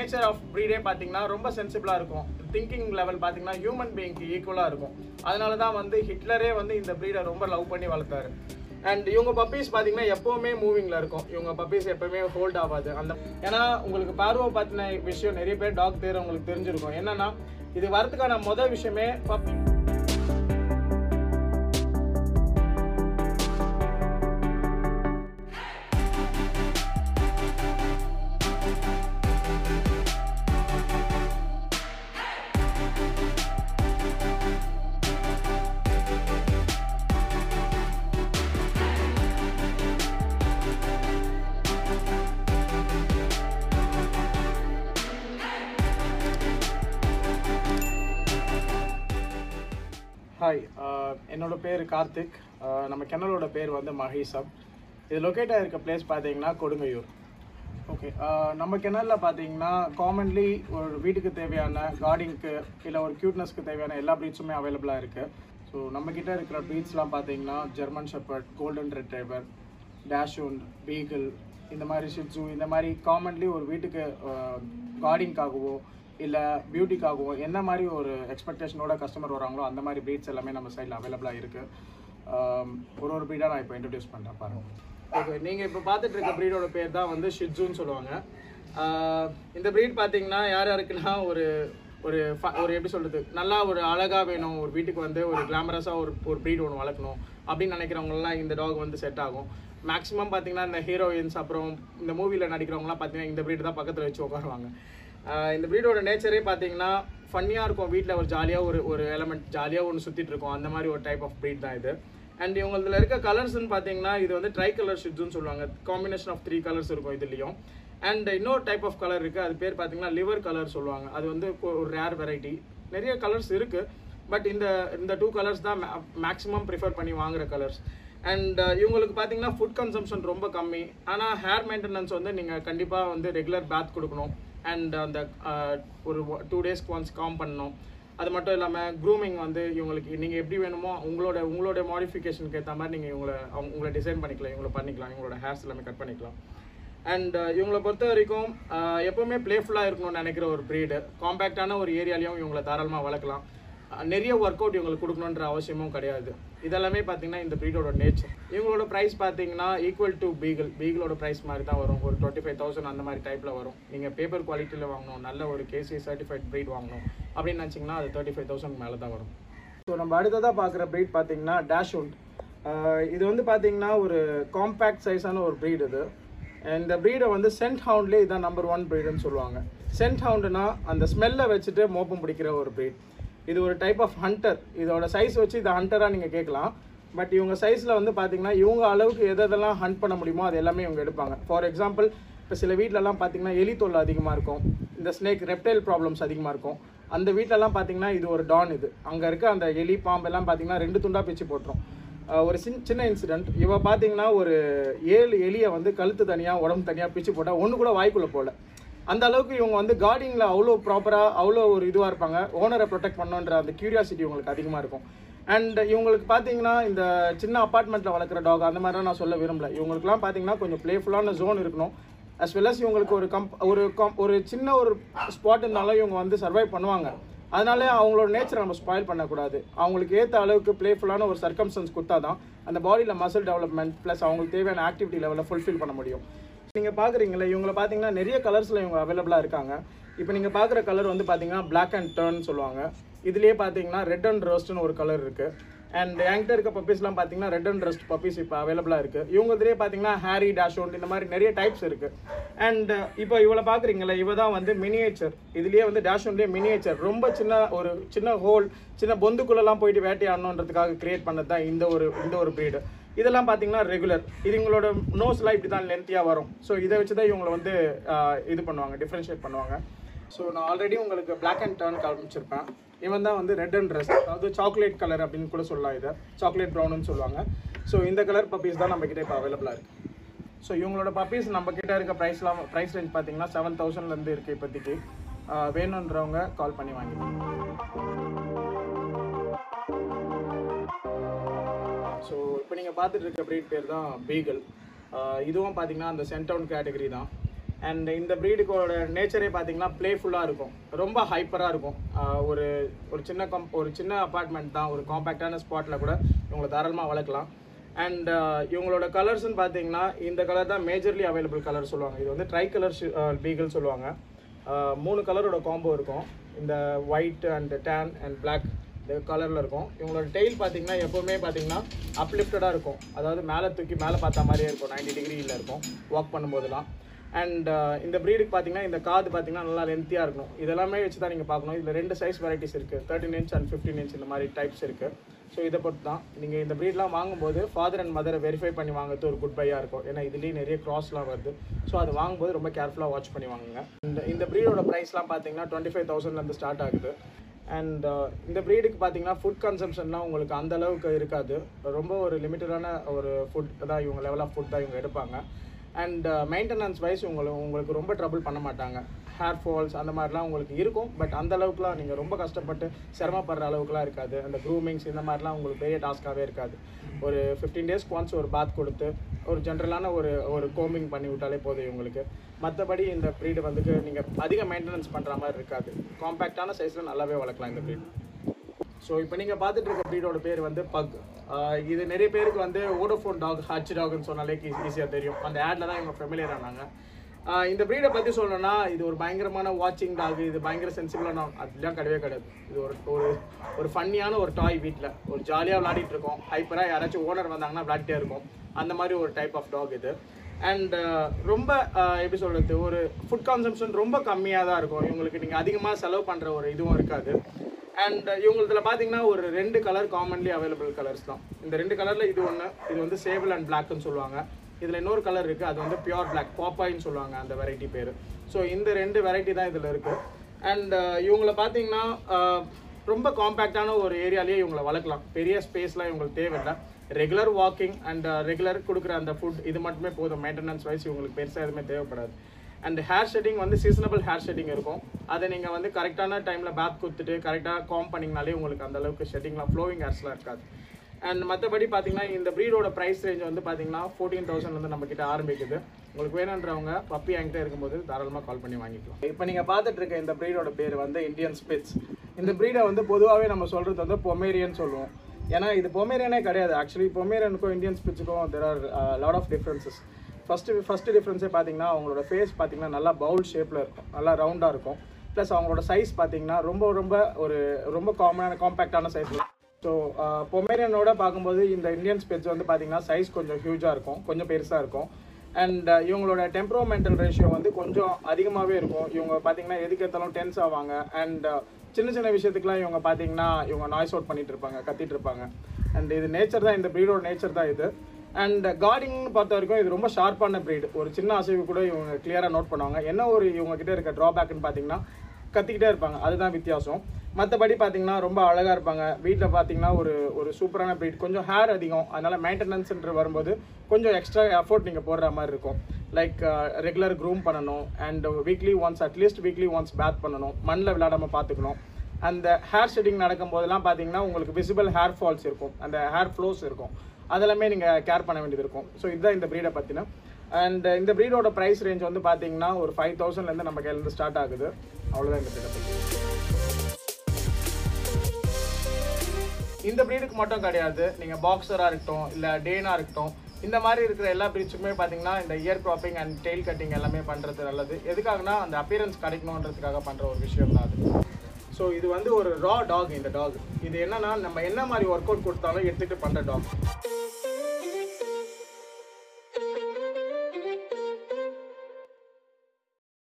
nature of breed பார்த்தீங்கன்னா ரொம்ப சென்சிபிளாக இருக்கும் திங்கிங் லெவல் பார்த்தீங்கன்னா ஹியூமன் பீயிங்க்கு ஈக்குவலாக இருக்கும் அதனால தான் வந்து ஹிட்லரே வந்து இந்த ப்ரீடை ரொம்ப லவ் பண்ணி வளர்த்தாரு அண்ட் இவங்க பப்பீஸ் பார்த்தீங்கன்னா எப்போவுமே மூவிங்கில் இருக்கும் இவங்க பப்பீஸ் எப்பவுமே ஹோல்ட் ஆகாது அந்த ஏன்னா உங்களுக்கு பார்வை பற்றின விஷயம் நிறைய பேர் டாக் தேர் உங்களுக்கு தெரிஞ்சிருக்கும் என்னன்னா இது வரதுக்கான முதல் விஷயமே பப்பி ஹாய் என்னோட பேர் கார்த்திக் Uh, நம்ம கென்னலோட பேர் வந்து மஹீசப் இது லொக்கேட் ஆகிருக்க பிளேஸ் பார்த்தீங்கன்னா கொடுங்கையூர் ஓகே நம்ம கிணறுல பார்த்தீங்கன்னா காமன்லி ஒரு வீட்டுக்கு தேவையான கார்டிங்க்கு இல்லை ஒரு க்யூட்னஸ்க்கு தேவையான எல்லா ப்ரீட்ஸுமே அவைலபிளாக இருக்குது ஸோ நம்மக்கிட்ட இருக்கிற ப்ரீட்ஸ்லாம் பார்த்தீங்கன்னா German shepherd golden retriever dachshund beagle இந்த மாதிரி ஷிட்ஸு இந்த மாதிரி காமன்லி ஒரு வீட்டுக்கு கார்டிங்காகவோ இல்லை பியூட்டிக்காகவோ என்ன மாதிரி ஒரு எக்ஸ்பெக்டேஷனோட கஸ்டமர் வராங்களோ அந்த மாதிரி ப்ரீட்ஸ் எல்லாமே நம்ம சைடில் அவைலபிளாக இருக்குது ஒரு ஒரு ப்ரீடாக நான் இப்போ இன்ட்ரடியூஸ் பண்ணுறேன் பாருங்க ஓகே நீங்கள் இப்போ பார்த்துட்டு இருக்க ப்ரீடோட பேர் தான் வந்து ஷிட்ஸுன்னு சொல்லுவாங்க ஆஹ் இந்த ப்ரீட் பார்த்தீங்கன்னா யார் யாருக்குன்னா ஒரு ஒரு ஃப- ஒரு எப்படி சொல்கிறது நல்லா ஒரு அழகாக வேணும் ஒரு வீட்டுக்கு வந்து ஒரு கிளாமரஸாக ஒரு ஒரு ப்ரீட் ஒன்று வளர்க்கணும் அப்படின்னு நினைக்கிறவங்கலாம் இந்த டாக் வந்து செட் ஆகும் மேக்ஸிமம் பார்த்தீங்கன்னா இந்த ஹீரோயின்ஸ் அப்புறம் இந்த மூவியில் நடிக்கிறவங்கலாம் பார்த்தீங்கன்னா இந்த ப்ரீட் தான் பக்கத்தில் வச்சு உட்காருவாங்க ஆஹ் இந்த ப்ரீடோட நேச்சரே பார்த்தீங்கன்னா ஃபன்னியாக இருக்கும் வீட்டில் ஒரு ஜாலியாக ஒரு ஒரு எலமெண்ட் ஜாலியாக ஒன்று சுற்றிட்டு இருக்கும் அந்த மாதிரி ஒரு டைப் ஆஃப் ப்ரீட் தான் இது அண்ட் இவங்களதுல இருக்க கலர்ஸ்னு பார்த்தீங்கன்னா இது வந்து ட்ரை கலர் ஷிட்ஸ்னு சொல்லுவாங்க காம்பினேஷன் ஆஃப் த்ரீ கலர்ஸ் இருக்கும் இதுலேயும் அண்ட் இன்னொரு டைப் ஆஃப் கலர் இருக்குது அது பேர் பார்த்தீங்கன்னா லிவர் கலர் சொல்லுவாங்க அது வந்து கொ- ஒரு ரேர் வெரைட்டி நிறைய கலர்ஸ் இருக்குது பட் இந்த இந்த டூ கலர்ஸ் தான் மேக்ஸிமம் ப்ரிஃபர் பண்ணி வாங்குற கலர்ஸ் அண்ட் இவங்களுக்கு பார்த்தீங்கன்னா ஃபுட் கன்சம்ஷன் ரொம்ப கம்மி ஆனால் ஹேர் மெயின்டெனன்ஸ் வந்து நீங்கள் கண்டிப்பாக வந்து ரெகுலர் பாத் கொடுக்கணும் அண்ட் அந்த uh, ஒரு டூ டேஸ்க்கு ஒன்ஸ் காம் பண்ணணும் அது மட்டும் இல்லாமல் க்ரூமிங் வந்து இவங்களுக்கு நீங்கள் எப்படி வேணுமோ உங்களோட உங்களோட மாடிஃபிகேஷனுக்கு ஏற்ற மாதிரி நீங்கள் இவங்களை அவங்க உங்களை டிசைன் பண்ணிக்கலாம் இவங்களை பண்ணிக்கலாம் இவங்களோட ஹேர்ஸ் எல்லாமே கட் பண்ணிக்கலாம் அண்ட் இவங்களை பொறுத்த வரைக்கும் uh, எப்பவுமே பிளேஃபுல்லாக இருக்கணும்னு நினைக்கிற ஒரு ப்ரீடு காம்பேக்டான ஒரு ஏரியாலையும் இவங்களை தாராளமாக வளர்க்கலாம் அஹ், நிறைய ஒர்க் அவுட் இவங்களுக்கு கொடுக்கணுன்ற அவசியமும் கிடையாது இதெல்லாமே பார்த்தீங்கன்னா இந்த ப்ரீடோட நேச்சர் இவங்களோட ப்ரைஸ் பார்த்தீங்கன்னா ஈக்குவல் டு பீகிள் பீகிளோட ப்ரைஸ் மாதிரி தான் வரும் ஒரு டுவெண்ட்டி ஃபைவ் தௌசண்ட் அந்த மாதிரி டைப்பில் வரும் நீங்கள் பேப்பர் குவாலிட்டியில் வாங்கணும் நல்ல ஒரு கேசி சர்டிஃபைட் ப்ரீட் வாங்கணும் அப்படின்னு நினச்சிங்கன்னா அது தேர்ட்டி ஃபைவ் தௌசண்ட் மேலே தான் வரும் ஸோ நம்ம அடுத்ததாக பார்க்குற ப்ரீட் பார்த்தீங்கன்னா டேஷுண்ட் இது வந்து பார்த்தீங்கன்னா ஒரு காம்பேக்ட் சைஸான ஒரு ப்ரீட் இது இந்த ப்ரீடை வந்து சென்ட் ஹவுண்ட்லேயே இதான் நம்பர் ஒன் ப்ரீடுன்னு சொல்லுவாங்க சென்ட் ஹவுண்டுனா அந்த ஸ்மெல்லை வச்சுட்டு மோப்பம் பிடிக்கிற ஒரு ப்ரீட் இது ஒரு டைப் ஆஃப் ஹண்டர் இதோட சைஸ் வச்சு இதை ஹண்டராக நீங்கள் கேட்கலாம் பட் இவங்க சைஸில் வந்து பார்த்தீங்கன்னா இவங்க அளவுக்கு எது எதெல்லாம் ஹண்ட் பண்ண முடியுமோ அது எல்லாமே இவங்க எடுப்பாங்க ஃபார் எக்ஸாம்பிள் இப்போ சில வீட்டிலலாம் பார்த்தீங்கன்னா எலி தொல்லை அதிகமாக இருக்கும் இந்த ஸ்னேக் ரெப்டைல் ப்ராப்ளம்ஸ் அதிகமாக இருக்கும் அந்த வீட்டிலலாம் பார்த்தீங்கன்னா இது ஒரு டான் இது அங்கே இருக்க அந்த எலி பாம்பு எல்லாம் பார்த்தீங்கன்னா ரெண்டு துண்டாக பிச்சு போட்டுரும் அஹ் ஒரு சின் சின்ன இன்சிடென்ட் இவ பார்த்தீங்கன்னா ஒரு ஏழு எலியை வந்து கழுத்து தனியாக உடம்பு தனியாக பிச்சு போட்டால் ஒன்று கூட வாய்க்குள்ளே போகல அந்த அளவுக்கு இவங்க வந்து கார்டிங்கில் அவ்வளோ ப்ராப்பராக அவ்வளோ ஒரு இதுவாக இருப்பாங்க ஓனரை ப்ரொடெக்ட் பண்ணணுன்ற அந்த கியூரியாசிட்டி உங்களுக்கு அதிகமாக இருக்கும் அண்ட் இவங்களுக்கு பார்த்தீங்கன்னா இந்த சின்ன அப்பார்ட்மெண்ட்டில் வளர்க்குற டாக் அந்த மாதிரிலாம் நான் சொல்ல விரும்பல இவங்களுக்குலாம் பார்த்தீங்கன்னா கொஞ்சம் ப்ளேஃபுல்லான ஜோன் இருக்கணும் அஸ் வெல் அஸ் இவங்களுக்கு ஒரு கம்ப் ஒரு கம் ஒரு சின்ன ஒரு ஸ்பாட் இருந்தாலும் இவங்க வந்து சர்வைவ் பண்ணுவாங்க அதனால அவங்களோட நேச்சரை நம்ம ஸ்பாயில் பண்ணக்கூடாது அவங்களுக்கு ஏற்ற அளவுக்கு ப்ளேஃபுல்லான ஒரு சர்க்கம்ஸ்டன்ஸ் கொடுத்தா தான் அந்த பாடியில் மசில் டெவலப்மெண்ட் ப்ளஸ் அவங்களுக்கு தேவையான ஆக்டிவிட்டி லெவலில் ஃபுல்ஃபில் பண்ண முடியும் நீங்கள் பார்க்குறீங்களே இவங்களை பார்த்தீங்கன்னா நிறைய கலர்ஸில் இவங்க அவைலபிளாக இருக்காங்க இப்போ நீங்கள் பார்க்குற கலர் வந்து பார்த்தீங்கன்னா Black அண்ட் டர்ன் சொல்லுவாங்க இதுலேயே பார்த்தீங்கன்னா ரெட் அண்ட் ரோஸ்ட்னு ஒரு கலர் இருக்குது அண்ட் என்கிட்ட இருக்க பப்பீஸ்லாம் பார்த்தீங்கன்னா ரெட் அண்ட் ரஸ்ட் பப்பீஸ் இப்போ அவைலபிளாக இருக்குது இவங்க இதுலேயே பார்த்தீங்கன்னா ஹேரி டேஷோண்ட் இந்த மாதிரி நிறைய டைப்ஸ் இருக்குது அண்ட் இப்போ இவளை பார்க்குறீங்களே இவ தான் வந்து மினியேச்சர் இதுலேயே வந்து டேஷோண்ட்லேயே மினியேச்சர் ரொம்ப சின்ன ஒரு சின்ன ஹோல் சின்ன பொந்துக்குள்ளெல்லாம் போயிட்டு வேட்டையாடணுன்றதுக்காக கிரியேட் பண்ணது தான் இந்த ஒரு இந்த ஒரு breed இதெல்லாம் பார்த்தீங்கன்னா ரெகுலர் இது இவங்களோட நோஸ்லாம் இப்படி தான் லென்த்தியாக வரும் ஸோ இதை வச்சு தான் இவங்களை வந்து ஆஹ், இது பண்ணுவாங்க டிஃப்ரென்ஷியேட் பண்ணுவாங்க ஸோ நான் ஆல்ரெடி உங்களுக்கு Black அண்ட் டர்ன் காமிச்சிருப்பேன் இவன் தான் வந்து ரெட் அண்ட் ட்ரெஸ் அதாவது சாக்லேட் கலர் அப்படின்னு கூட சொல்லலாம் இதை சாக்லேட் ப்ரௌன்னு சொல்லுவாங்க ஸோ இந்த கலர் பப்பீஸ் தான் நம்ம கிட்ட இப்போ அவைலபிளாக இருக்குது ஸோ இவங்களோட பப்பீஸ் நம்ம கிட்ட இருக்க ப்ரைஸ்லாம் ப்ரைஸ் ரேஞ்ச் பார்த்தீங்கன்னா செவன் தௌசண்ட்லேருந்து இருக்குது இப்போதைக்கு ஆஹ், வேணுன்றவங்க கால் பண்ணி வாங்கிக்கலாம் ஸோ இப்போ நீங்கள் பார்த்துட்டு இருக்க ப்ரீட் பேர் தான் பீகல் இதுவும் பார்த்தீங்கன்னா அந்த சென்டவுன் கேட்டகரி தான் அண்ட் இந்த ப்ரீடுக்கோட நேச்சரே பார்த்தீங்கன்னா ப்ளேஃபுல்லாக இருக்கும் ரொம்ப ஹைப்பராக இருக்கும் ஆஹ் ஒரு ஒரு சின்ன கம் ஒரு சின்ன அப்பார்ட்மெண்ட் தான் ஒரு காம்பேக்டான ஸ்பாட்டில் கூட இவங்களை தாராளமாக வளர்க்கலாம் அண்ட் இவங்களோட கலர்ஸ்னு பார்த்தீங்கன்னா இந்த கலர் தான் மேஜர்லி அவைலபிள் கலர் சொல்லுவாங்க இது வந்து ட்ரை கலர் பீகிள் சொல்லுவாங்க ஆஹ் மூணு கலரோட காம்போ இருக்கும் இந்த white and tan and Black இந்த கலரில் இருக்கும் இவங்களோட டெய்ல் பார்த்தீங்கன்னா எப்போவுமே பார்த்தீங்கன்னா அப்லிஃப்டடாக இருக்கும் அதாவது மேலே தூக்கி மேலே பார்த்த மாதிரியே இருக்கும் 90 டிகிரியில் இருக்கும் வாக் பண்ணும்போதெல்லாம் அண்ட் இந்த ப்ரீடுக்கு பார்த்தீங்கன்னா இந்த காது பார்த்தீங்கன்னா நல்லா லென்த்தியாக இருக்கும் இதெல்லாமே வச்சு தான் நீங்கள் பார்க்கணும் இதில் ரெண்டு சைஸ் வெரைட்டிஸ் இருக்குது thirteen inch and fifteen inch இந்த மாதிரி டைப்ஸ் இருக்குது ஸோ இதை பொறுத்து தான் நீங்கள் இந்த ப்ரீட்லாம் வாங்கும்போது ஃபாதர் அண்ட் மதரை வெரிஃபை பண்ணி வாங்குறது ஒரு குட் பையாக இருக்கும் ஏன்னா இதுலேயே நிறைய க்ராஸ்லாம் வருது ஸோ அது வாங்கும்போது ரொம்ப கேர்ஃபுல்லாக வாட்ச் பண்ணி வாங்குங்க இந்த இந்த ப்ரீடோட ப்ரைஸ்லாம் பார்த்தீங்கன்னா டுவெண்ட்டி ஃபைவ் தௌசண்ட்லேருந்து ஸ்டார்ட் ஆகுது அண்ட் இந்த ப்ரீடுக்கு பார்த்தீங்கன்னா ஃபுட் கன்சம்ஷன்லாம் உங்களுக்கு அந்த அளவுக்கு இருக்காது ரொம்ப ஒரு லிமிட்டடான ஒரு ஃபுட் தான் இவங்க லெவல் ஆஃப் ஃபுட் தான் இவங்க எடுப்பாங்க அண்ட் மெயின்டெனன்ஸ் வைஸ் உங்களுக்கு உங்களுக்கு ரொம்ப ட்ரபிள் பண்ண மாட்டாங்க ஹேர் ஃபால்ஸ் அந்த மாதிரிலாம் உங்களுக்கு இருக்கும் பட் அந்த அளவுக்குலாம் நீங்கள் ரொம்ப கஷ்டப்பட்டு சிரமப்படுற அளவுக்குலாம் இருக்காது அந்த க்ரூமிங்ஸ் இந்த மாதிரிலாம் உங்களுக்கு பெரிய டாஸ்க்காகவே இருக்காது ஒரு ஃபிஃப்டீன் டேஸ்க்கு ஒன்ஸ் ஒரு பாத் கொடுத்து ஒரு ஜென்ரலான ஒரு ஒரு கோமிங் பண்ணி விட்டாலே போதும் இவங்களுக்கு மற்றபடி இந்த ப்ரீடு வந்துட்டு நீங்கள் அதிக மெயின்டெனன்ஸ் பண்ணுற மாதிரி இருக்காது காம்பேக்டான சைஸில் நல்லாவே வளர்க்கலாம் இந்த ப்ரீட் ஸோ இப்போ நீங்கள் பார்த்துட்டு இருக்க ப்ரீடோட பேர் வந்து பக் இது நிறைய பேருக்கு வந்து ஓடோஃபோன் டாக் ஹச் டாக்னு சொன்னாலே ஈஸியாக தெரியும் அந்த ஆடில் தான் இவங்க ஃபெமிலியர் ஆனாங்க ஆஹ் இந்த ப்ரீடை பற்றி சொல்லணும்னா இது ஒரு பயங்கரமான வாட்சிங் டாக் இது பயங்கர சென்சிபிளான அதெல்லாம் கிடையவே கிடையாது இது ஒரு ஒரு ஒரு ஃபன்னியான ஒரு டாய் வீட்டில் ஒரு ஜாலியாக விளையாடிட்டு இருக்கோம் ஹைப்பராக யாராச்சும் ஓனர் வந்தாங்கன்னா விளையாடிட்டே இருக்கும் அந்த மாதிரி ஒரு டைப் ஆஃப் டாக் இது அண்ட் ரொம்ப ஆஹ் எப்படி சொல்கிறது ஒரு ஃபுட் கன்சம்ஷன் ரொம்ப கம்மியாக தான் இருக்கும் இவங்களுக்கு நீங்கள் அதிகமாக செலவு பண்ணுற ஒரு இதுவும் இருக்காது அண்ட் இவங்களதுல பார்த்தீங்கன்னா ஒரு ரெண்டு கலர் காமன்லி அவைலபிள் கலர்ஸ் தான் இந்த ரெண்டு கலரில் இது ஒன்று இது வந்து சேபிள் அண்ட் பிளாக்னு சொல்லுவாங்க இதில் இன்னொரு கலர் இருக்குது அது வந்து பியூர் பிளாக் பாப்பாயின்னு சொல்லுவாங்க அந்த வெரைட்டி பேர் ஸோ இந்த ரெண்டு வெரைட்டி தான் இதில் இருக்குது அண்ட் இவங்கள பார்த்தீங்கன்னா ஆஹ், ரொம்ப காம்பேக்டான ஒரு ஏரியாலேயே இவங்களை வளர்க்கலாம் பெரிய ஸ்பேஸ்லாம் இவங்களுக்கு தேவையில்லை ரெகுலர் வாக்கிங் அண்ட் ரெகுலர் கொடுக்குற அந்த ஃபுட் இது மட்டுமே போதும் மெயின்டெனன்ஸ் வைஸ் இவங்களுக்கு பெருசாக எதுவுமே தேவைப்படாது அண்ட் ஹேர் ஷெட்டிங் வந்து சீசனபிள் ஹேர் ஷெட்டிங் இருக்கும் அதை நீங்கள் வந்து கரெக்டான டைமில் பேத் கொடுத்துட்டு கரெக்டாக காம் பண்ணிங்கனாலே உங்களுக்கு அந்த அளவுக்கு ஷெட்டிங்லாம் ஃப்ளோவிங் ஹேர்ஸ்லாம் இருக்காது அண்ட் மற்றபடி பார்த்தீங்கன்னா இந்த ப்ரீடோட ப்ரைஸ் ரேஞ்ச் வந்து பார்த்தீங்கன்னா ஃபோர்டீன் தௌசண்ட் வந்து நம்ம கிட்ட ஆரம்பிக்குது உங்களுக்கு வேணுன்றவங்க பப்பி என்கிட்ட இருக்கும்போது தாராளமாக கால் பண்ணி வாங்கிக்கலாம் இப்போ நீங்கள் பார்த்துட்டு இருக்க இந்த ப்ரீடோட பேர் வந்து இந்தியன் ஸ்பிட்ஸ் இந்த ப்ரீடை வந்து பொதுவாகவே நம்ம சொல்கிறது வந்து பொமேரியன் சொல்லுவோம் ஏன்னா இது பொமேரியனே கிடையாது ஆக்சுவலி பொமேரியனுக்கும் இந்தியன் ஸ்பிட்ஸுக்கும் there are lot of differences first first டிஃப்ரென்ஸே பார்த்தீங்கன்னா அவங்களோட ஃபேஸ் பார்த்தீங்கன்னா நல்லா பவுல் ஷேப்பில் இருக்கும் நல்லா ரவுண்டாக இருக்கும் ப்ளஸ் அவங்களோட சைஸ் பார்த்தீங்கன்னா ரொம்ப ரொம்ப ஒரு ரொம்ப காமனான காம்பேக்டான சைஸில் ஸோ பொமேரியனோட பார்க்கும்போது இந்த இந்தியன் ஸ்பெட்ஸ் வந்து பார்த்தீங்கன்னா சைஸ் கொஞ்சம் ஹியூஜாக இருக்கும் கொஞ்சம் பெருசாக இருக்கும் அண்ட் இவங்களோட டெம்பரோமெண்டல் ரேஷியோ வந்து கொஞ்சம் அதிகமாகவே இருக்கும் இவங்க பார்த்தீங்கன்னா எதுக்கு எடுத்தாலும் டென்ஸ் ஆவாங்க அண்ட் சின்ன சின்ன விஷயத்துக்குலாம் இவங்க பார்த்தீங்கன்னா இவங்க நாய்ஸ் அவுட் பண்ணிட்டு இருப்பாங்க கத்திட்டு இருப்பாங்க அண்ட் இது நேச்சர் தான் இந்த ப்ரீடோட நேச்சர் தான் இது அண்ட் கார்டிங்னு பார்த்த வரைக்கும் இது ரொம்ப ஷார்ப்பான breed ஒரு சின்ன அசைவு கூட இவங்க கிளியராக நோட் பண்ணுவாங்க என்ன ஒரு இவங்க கிட்ட இருக்க ட்ராபேக்னு பார்த்தீங்கன்னா கத்திக்கிட்டே இருப்பாங்க அதுதான் வித்தியாசம் மற்றபடி பார்த்தீங்கன்னா ரொம்ப அழகாக இருப்பாங்க வீட்டில் பார்த்தீங்கன்னா ஒரு ஒரு சூப்பரான breed கொஞ்சம் ஹேர் அதிகம் அதனால மெயின்டெனன்ஸ்ன்ற வரும்போது கொஞ்சம் எக்ஸ்ட்ரா எஃபோர்ட் நீங்கள் போடுற மாதிரி இருக்கும் லைக் ரெகுலர் க்ரூம் பண்ணணும் and weekly once at least weekly once bath பண்ணணும் மண்ணில் விளையாடாம பார்த்துக்கணும் அந்த ஹேர் ஷெட்டிங் நடக்கும் போதெல்லாம் பார்த்தீங்கன்னா உங்களுக்கு விசிபிள் ஹேர் ஃபால்ஸ் இருக்கும் அந்த ஹேர் ஃப்ளோஸ் இருக்கும் அதெல்லாமே நீங்கள் கேர் பண்ண வேண்டியது இருக்கும் ஸோ இதுதான் இந்த ப்ரீடை பற்றின அண்ட் இந்த ப்ரீடோட ப்ரைஸ் ரேஞ்ச் வந்து பார்த்தீங்கன்னா ஒரு ஃபைவ் தௌசண்ட்லேருந்து நம்ம கையிலேருந்து ஸ்டார்ட் ஆகுது அவ்வளோதான் இந்த ப்ரீடை பற்றி இந்த ப்ரீடுக்கு மட்டும் கிடையாது நீங்கள் பாக்ஸராக இருக்கட்டும் இல்லை டேனாக இருக்கட்டும் இந்த மாதிரி இருக்கிற எல்லா ப்ரீட்ஸுக்குமே பார்த்தீங்கன்னா இந்த ear cropping and tail cutting எல்லாமே பண்ணுறது நல்லது எதுக்காகனா அந்த அப்பியரன்ஸ் கிடைக்கணுன்றதுக்காக பண்ணுற ஒரு விஷயம் தான் அது ஸோ இது வந்து ஒரு ரா டாக் இந்த டாக் இது என்னன்னா நம்ம என்ன மாதிரி ஒர்க் அவுட் கொடுத்தாலும் எடுத்துகிட்டு பண்ணுற டாக்